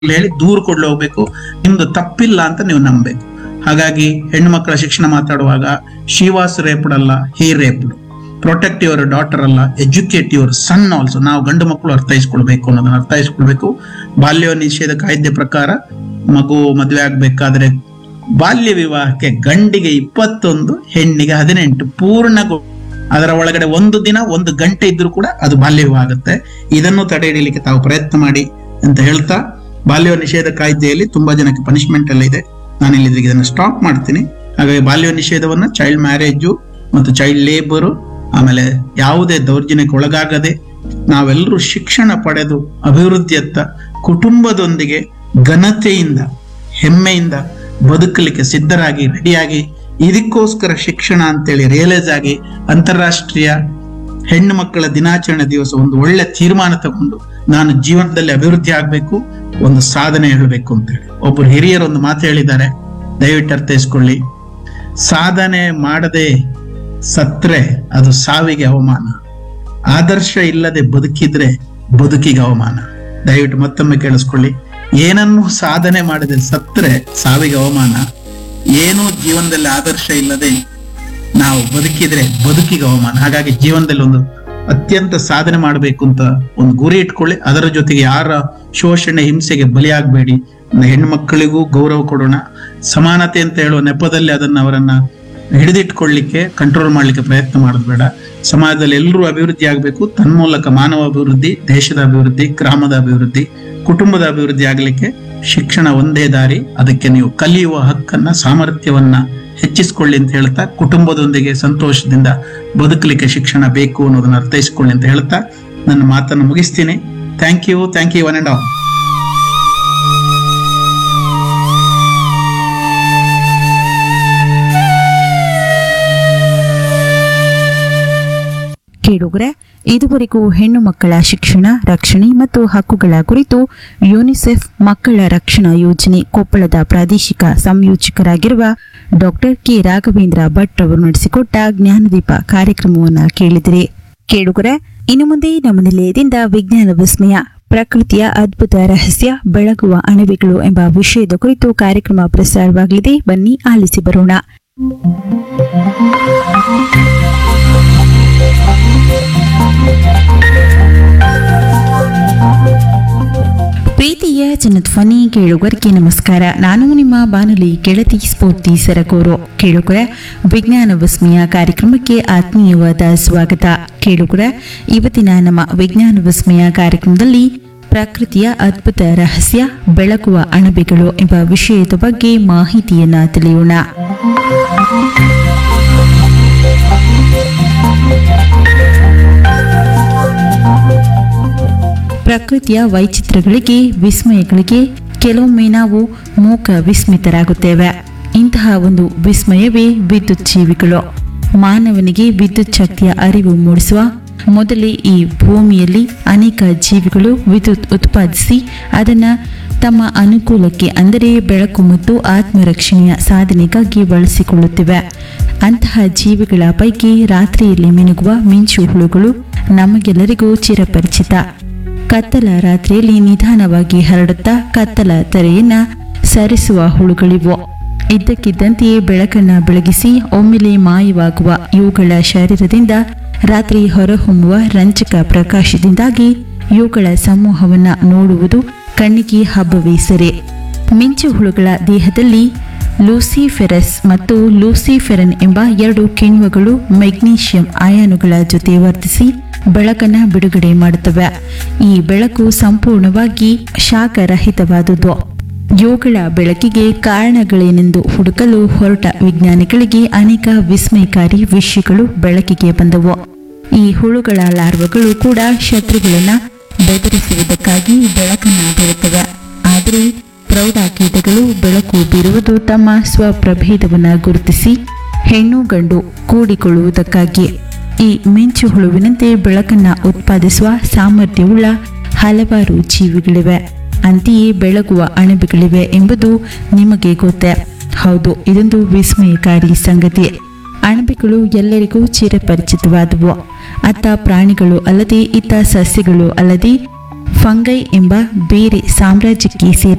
ಹೇಳಿ ದೂರು ಕೊಡ್ಲು ಹೋಗ್ಬೇಕು ನಿಮ್ದು ತಪ್ಪಿಲ್ಲ ಅಂತ ನೀವು ನಂಬಬೇಕು ಹಾಗಾಗಿ ಹೆಣ್ಣು ಮಕ್ಕಳ ಶಿಕ್ಷಣ ಮಾತಾಡುವಾಗ ಶಿವಾಸ್ ರೇಪ್ಡ್ ಅಲ್ಲ he raped protect your daughter ಅಲ್ಲ ಎಜುಕೇಟ್ ಯುವರ್ ಸನ್ ಆಲ್ಸೋ ನಾವು ಗಂಡು ಮಕ್ಕಳು ಅರ್ಥೈಸ್ಕೊಳ್ಬೇಕು ಅನ್ನೋದನ್ನ ಅರ್ಥೈಸ್ಕೊಳ್ಬೇಕು ಬಾಲ್ಯ ನಿಷೇಧ ಕಾಯ್ದೆ ಪ್ರಕಾರ ಮಗು ಮದುವೆ ಆಗ್ಬೇಕಾದ್ರೆ ಬಾಲ್ಯ ವಿವಾಹಕ್ಕೆ ಗಂಡಿಗೆ ಇಪ್ಪತ್ತೊಂದು ಹೆಣ್ಣಿಗೆ ಹದಿನೆಂಟು ಪೂರ್ಣಗೊ ಅದರ ಒಳಗಡೆ ಒಂದು ದಿನ ಒಂದು ಗಂಟೆ ಇದ್ರೂ ಕೂಡ ಅದು ಬಾಲ್ಯ ವಿವಾಹ ಆಗುತ್ತೆ ಇದನ್ನು ತಡೆ ಹಿಡಿಯಲಿಕ್ಕೆ ತಾವು ಪ್ರಯತ್ನ ಮಾಡಿ ಅಂತ ಹೇಳ್ತಾ ಬಾಲ್ಯ ನಿಷೇಧ ಕಾಯ್ದೆಯಲ್ಲಿ ತುಂಬಾ ಜನಕ್ಕೆ ಪನಿಷ್ಮೆಂಟ್ ಎಲ್ಲ ಇದೆ ನಾನು ಇಲ್ಲಿ ಇದನ್ನು ಸ್ಟಾಪ್ ಮಾಡ್ತೀನಿ ಹಾಗಾಗಿ ಬಾಲ್ಯ ನಿಷೇಧವನ್ನ ಚೈಲ್ಡ್ ಮ್ಯಾರೇಜು ಮತ್ತು ಚೈಲ್ಡ್ ಲೇಬರು ಆಮೇಲೆ ಯಾವುದೇ ದೌರ್ಜನ್ಯಕ್ಕೆ ಒಳಗಾಗದೆ ನಾವೆಲ್ಲರೂ ಶಿಕ್ಷಣ ಪಡೆದು ಅಭಿವೃದ್ಧಿಯತ್ತ ಕುಟುಂಬದೊಂದಿಗೆ ಘನತೆಯಿಂದ ಹೆಮ್ಮೆಯಿಂದ ಬದುಕಲಿಕ್ಕೆ ಸಿದ್ಧರಾಗಿ ರೆಡಿಯಾಗಿ ಇದಕ್ಕೋಸ್ಕರ ಶಿಕ್ಷಣ ಅಂತೇಳಿ ರಿಯಲೈಸ್ ಆಗಿ ಅಂತಾರಾಷ್ಟ್ರೀಯ ಹೆಣ್ಣು ಮಕ್ಕಳ ದಿನಾಚರಣೆ ದಿವಸ ಒಂದು ಒಳ್ಳೆ ತೀರ್ಮಾನ ತಗೊಂಡು ನಾನು ಜೀವನದಲ್ಲಿ ಅಭಿವೃದ್ಧಿ ಆಗ್ಬೇಕು ಒಂದು ಸಾಧನೆ ಹೇಳಬೇಕು ಅಂತೇಳಿ ಒಬ್ಬರು ಹಿರಿಯರು ಒಂದು ಮಾತು ಹೇಳಿದ್ದಾರೆ ದಯವಿಟ್ಟು ಅರ್ಥೈಸ್ಕೊಳ್ಳಿ ಸಾಧನೆ ಮಾಡದೆ ಸತ್ರೆ ಅದು ಸಾವಿಗೆ ಅವಮಾನ ಆದರ್ಶ ಇಲ್ಲದೆ ಬದುಕಿದ್ರೆ ಬದುಕಿಗೆ ಅವಮಾನ ದಯವಿಟ್ಟು ಮತ್ತೊಮ್ಮೆ ಕೇಳಿಸ್ಕೊಳ್ಳಿ ಏನನ್ನು ಸಾಧನೆ ಮಾಡದೆ ಸತ್ರೆ ಸಾವಿಗೆ ಅವಮಾನ ಏನೂ ಜೀವನದಲ್ಲಿ ಆದರ್ಶ ಇಲ್ಲದೆ ನಾವು ಬದುಕಿದ್ರೆ ಬದುಕಿಗೆ ಅವಮಾನ ಹಾಗಾಗಿ ಜೀವನದಲ್ಲಿ ಒಂದು ಅತ್ಯಂತ ಸಾಧನೆ ಮಾಡಬೇಕು ಅಂತ ಒಂದು ಗುರಿ ಇಟ್ಕೊಳ್ಳಿ ಅದರ ಜೊತೆಗೆ ಯಾರ ಶೋಷಣೆ ಹಿಂಸೆಗೆ ಬಲಿಯಾಗಬೇಡಿ ಹೆಣ್ಣು ಮಕ್ಕಳಿಗೂ ಗೌರವ ಕೊಡೋಣ ಸಮಾನತೆ ಅಂತ ಹೇಳುವ ನೆಪದಲ್ಲಿ ಅದನ್ನ ಅವರನ್ನ ಹಿಡಿದಿಟ್ಕೊಳ್ಳಿಕ್ಕೆ ಕಂಟ್ರೋಲ್ ಮಾಡ್ಲಿಕ್ಕೆ ಪ್ರಯತ್ನ ಮಾಡೋದು ಬೇಡ ಸಮಾಜದಲ್ಲಿ ಎಲ್ಲರೂ ಅಭಿವೃದ್ಧಿ ಆಗಬೇಕು ತನ್ಮೂಲಕ ಮಾನವ ಅಭಿವೃದ್ಧಿ ದೇಶದ ಅಭಿವೃದ್ಧಿ ಗ್ರಾಮದ ಅಭಿವೃದ್ಧಿ ಕುಟುಂಬದ ಅಭಿವೃದ್ಧಿ ಆಗಲಿಕ್ಕೆ ಶಿಕ್ಷಣ ಒಂದೇ ದಾರಿ ಅದಕ್ಕೆ ನೀವು ಕಲಿಯುವ ಹಕ್ಕನ್ನ ಸಾಮರ್ಥ್ಯವನ್ನ ಹೆಚ್ಚಿಸಿಕೊಳ್ಳಿ ಅಂತ ಹೇಳ್ತಾ ಕುಟುಂಬದೊಂದಿಗೆ ಸಂತೋಷದಿಂದ ಬದುಕಲಿಕ್ಕೆ ಶಿಕ್ಷಣ ಬೇಕು ಅನ್ನೋದನ್ನ ಅರ್ಥೈಸಿಕೊಳ್ಳಿ ಅಂತ ಹೇಳ್ತಾ ನನ್ನ ಮಾತನ್ನು ಮುಗಿಸ್ತೀನಿ thank you thank you one and all ಕೇಳುಗರೆ ಇದುವರೆಗೂ ಹೆಣ್ಣು ಮಕ್ಕಳ ಶಿಕ್ಷಣ ರಕ್ಷಣೆ ಮತ್ತು ಹಕ್ಕುಗಳ ಕುರಿತು ಯುನಿಸೆಫ್ ಮಕ್ಕಳ ರಕ್ಷಣಾ ಯೋಜನೆ ಕೊಪ್ಪಳದ ಪ್ರಾದೇಶಿಕ ಸಂಯೋಜಕರಾಗಿರುವ ಡಾಕ್ಟರ್ ಕೆ ರಾಘವೇಂದ್ರ ಭಟ್ ಅವರು ನಡೆಸಿಕೊಟ್ಟ ಜ್ಞಾನದೀಪ ಕಾರ್ಯಕ್ರಮವನ್ನು ಕೇಳಿದಿರಿ ಕೇಳುಗರೆ ಇನ್ನು ಮುಂದೆ ನಮ್ಮ ನಿಲಯದಿಂದ ವಿಜ್ಞಾನ ವಿಸ್ಮಯ ಪ್ರಕೃತಿಯ ಅದ್ಭುತ ರಹಸ್ಯ ಬೆಳಗುವ ಅಣುವಿಗಳು ಎಂಬ ವಿಷಯದ ಕುರಿತು ಕಾರ್ಯಕ್ರಮ ಪ್ರಸಾರವಾಗಲಿದೆ ಬನ್ನಿ ಆಲಿಸಿ ಬರೋಣ ಪ್ರೀತಿಯ ಜನಧ್ವನಿ ಕೇಳುಗರಿಗೆ ನಮಸ್ಕಾರ ನಾನು ನಿಮ್ಮ ಬಾನುಲಿ ಗೆಳತಿ ಸ್ಫೂರ್ತಿ ಸರಗೂರು ಕೇಳುಗರ ವಿಜ್ಞಾನ ವಿಸ್ಮಯ ಕಾರ್ಯಕ್ರಮಕ್ಕೆ ಆತ್ಮೀಯವಾದ ಸ್ವಾಗತ ಕೇಳುಗರ ಇವತ್ತಿನ ನಮ್ಮ ವಿಜ್ಞಾನ ವಿಸ್ಮಯ ಕಾರ್ಯಕ್ರಮದಲ್ಲಿ ಪ್ರಕೃತಿಯ ಅದ್ಭುತ ರಹಸ್ಯ ಬೆಳಗುವ ಅಣಬೆಗಳು ಎಂಬ ವಿಷಯದ ಬಗ್ಗೆ ಮಾಹಿತಿಯನ್ನ ತಿಳಿಯೋಣ ಪ್ರಕೃತಿಯ ವೈಚಿತ್ರಗಳಿಗೆ ವಿಸ್ಮಯಗಳಿಗೆ ಕೆಲವೊಮ್ಮೆ ನಾವು ಮೂಕ ವಿಸ್ಮಿತರಾಗುತ್ತೇವೆ ಇಂತಹ ಒಂದು ವಿಸ್ಮಯವೇ ವಿದ್ಯುತ್ ಜೀವಿಗಳು ಮಾನವನಿಗೆ ವಿದ್ಯುತ್ ಶಕ್ತಿಯ ಅರಿವು ಮೂಡಿಸುವ ಮೊದಲೇ ಈ ಭೂಮಿಯಲ್ಲಿ ಅನೇಕ ಜೀವಿಗಳು ವಿದ್ಯುತ್ ಉತ್ಪಾದಿಸಿ ಅದನ್ನು ತಮ್ಮ ಅನುಕೂಲಕ್ಕೆ ಅಂದರೆ ಬೆಳಕು ಮತ್ತು ಆತ್ಮರಕ್ಷಣೆಯ ಸಾಧನೆಗಾಗಿ ಬಳಸಿಕೊಳ್ಳುತ್ತಿವೆ ಅಂತಹ ಜೀವಿಗಳ ಪೈಕಿ ರಾತ್ರಿಯಲ್ಲಿ ಮಿನುಗುವ ಮಿಂಚು ಹುಳುಗಳು ನಮಗೆಲ್ಲರಿಗೂ ಚಿರಪರಿಚಿತ ಕತ್ತಲ ರಾತ್ರಿಯಲ್ಲಿ ನಿಧಾನವಾಗಿ ಹರಡುತ್ತಾ ಕತ್ತಲ ತೆರೆಯನ್ನ ಸರಿಸುವ ಹುಳುಗಳಿವು ಇದ್ದಕ್ಕಿದ್ದಂತೆಯೇ ಬೆಳಕನ್ನ ಬೆಳಗಿಸಿ ಒಮ್ಮೆಲೆ ಮಾಯವಾಗುವ ಇವುಗಳ ಶರೀರದಿಂದ ರಾತ್ರಿ ಹೊರಹೊಮ್ಮುವ ರಂಜಕ ಪ್ರಕಾಶದಿಂದಾಗಿ ಇವುಗಳ ಸಮೂಹವನ್ನ ನೋಡುವುದು ಕಣ್ಣಿಗೆ ಹಬ್ಬವೇ ಸರಿ ಮಿಂಚು ಹುಳುಗಳ ದೇಹದಲ್ಲಿ ಲೂಸಿಫೆರಸ್ ಮತ್ತು ಲೂಸಿಫೆರನ್ ಎಂಬ ಎರಡು ಕಿಣ್ವಗಳು ಮೆಗ್ನೀಷಿಯಂ ಅಯಾನುಗಳ ಜೊತೆ ವರ್ತಿಸಿ ಬೆಳಕನ್ನ ಬಿಡುಗಡೆ ಮಾಡುತ್ತವೆ ಈ ಬೆಳಕು ಸಂಪೂರ್ಣವಾಗಿ ಶಾಖರಹಿತವಾದುದು ಇವುಗಳ ಬೆಳಕಿಗೆ ಕಾರಣಗಳೇನೆಂದು ಹುಡುಕಲು ಹೊರಟ ವಿಜ್ಞಾನಿಗಳಿಗೆ ಅನೇಕ ವಿಸ್ಮಯಕಾರಿ ವಿಷಯಗಳು ಬೆಳಕಿಗೆ ಬಂದವು ಈ ಹುಳುಗಳ ಲಾರ್ವಗಳು ಕೂಡ ಶತ್ರುಗಳನ್ನ ಬೆದರಿಸುವುದಕ್ಕಾಗಿ ಬೆಳಕನ್ನು ಬೀರುತ್ತವೆ ಆದರೆ ಪ್ರೌಢಕೀಟಗಳು ಬೆಳಕು ಬೀರುವುದು ತಮ್ಮ ಸ್ವಪ್ರಭೇದವನ್ನು ಗುರುತಿಸಿ ಹೆಣ್ಣು ಗಂಡು ಕೂಡಿಕೊಳ್ಳುವುದಕ್ಕಾಗಿ ಈ ಮಿಂಚು ಹುಳುವಿನಂತೆ ಬೆಳಕನ್ನ ಉತ್ಪಾದಿಸುವ ಸಾಮರ್ಥ್ಯವುಳ್ಳ ಹಲವಾರು ಜೀವಿಗಳಿವೆ ಅಂತೆಯೇ ಬೆಳಗುವ ಅಣಬೆಗಳಿವೆ ಎಂಬುದು ನಿಮಗೆ ಗೊತ್ತೇ ಹೌದು ಇದೊಂದು ವಿಸ್ಮಯಕಾರಿ ಸಂಗತಿ ಅಣಬೆಗಳು ಎಲ್ಲರಿಗೂ ಚಿರಪರಿಚಿತವಾದವು ಅತ್ತ ಪ್ರಾಣಿಗಳು ಅಲ್ಲದೆ ಇತ್ತ ಸಸ್ಯಗಳು ಅಲ್ಲದೆ ಫಂಗೈ ಎಂಬ ಬೇರೆ ಸಾಮ್ರಾಜ್ಯಕ್ಕೆ ಸೇರಿದ